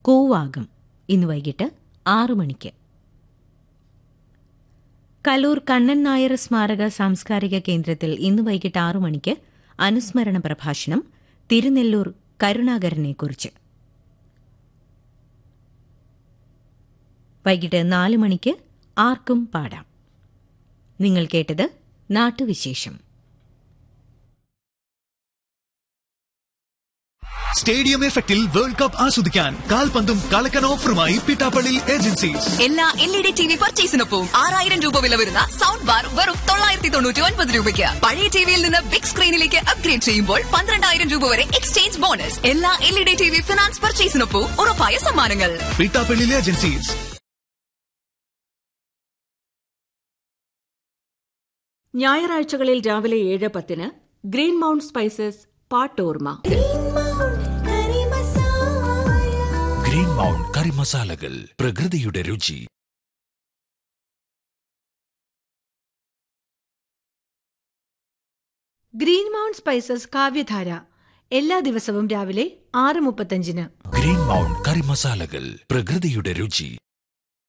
കൂവാകം ഇന്ന് വൈകിട്ട് ആറു മണിക്ക് കലൂർ കണ്ണൻ നായർ സ്മാരക സാംസ്കാരിക കേന്ദ്രത്തിൽ ഇന്ന് വൈകിട്ട് ആറു മണിക്ക് അനുസ്മരണ പ്രഭാഷണം തിരുനെല്ലൂർ കരുണാകരനെക്കുറിച്ച് വൈകിട്ട് നാല് മണിക്ക് ആർക്കും പാടാം നിങ്ങൾ കേട്ടത് നാട്ടുവിശേഷം സ്റ്റേഡിയം എഫക്റ്റിൽ വേൾഡ് കപ്പ് ആസ്വദിക്കാൻ കാൽപന്തും കളക്കൻ ഓഫറുമായി പിട്ടാപ്പള്ളി ഏജൻസീസ് എല്ലാ L E D T V പർച്ചേസിനൊപ്പം ആറായിരം രൂപ വില വരുന്ന സൗണ്ട് ബാർ വെറും തൊള്ളായിരത്തി തൊണ്ണൂറ്റി ഒൻപത് രൂപയ്ക്ക് പഴയ ടിവിയിൽ നിന്ന് ബിഗ് സ്ക്രീനിലേക്ക് അപ്ഗ്രേഡ് ചെയ്യുമ്പോൾ പന്ത്രണ്ടായിരം രൂപ വരെ എക്സ്ചേഞ്ച് ബോണസ് എല്ലാ L E D T V finance പർച്ചേസിനൊപ്പം ഉറപ്പായ സമ്മാനങ്ങൾ പിട്ടാപ്പള്ളി ഏജൻസീസ് ഞായറാഴ്ചകളിൽ രാവിലെ ഏഴ് പത്തിന് ഗ്രീൻ മൗണ്ട് സ്പൈസസ് പാട്ടോർമ ഗ്രീൻ മൗണ്ട് കറി മസാലകൾ പ്രകൃതിയുടെ രുചി ഗ്രീൻ മൗണ്ട് സ്പൈസസ് കാവ്യധാര എല്ലാ ദിവസവും രാവിലെ ആറ് മുപ്പത്തഞ്ചിന് ഗ്രീൻ മൗണ്ട് കറി മസാലകൾ പ്രകൃതിയുടെ രുചി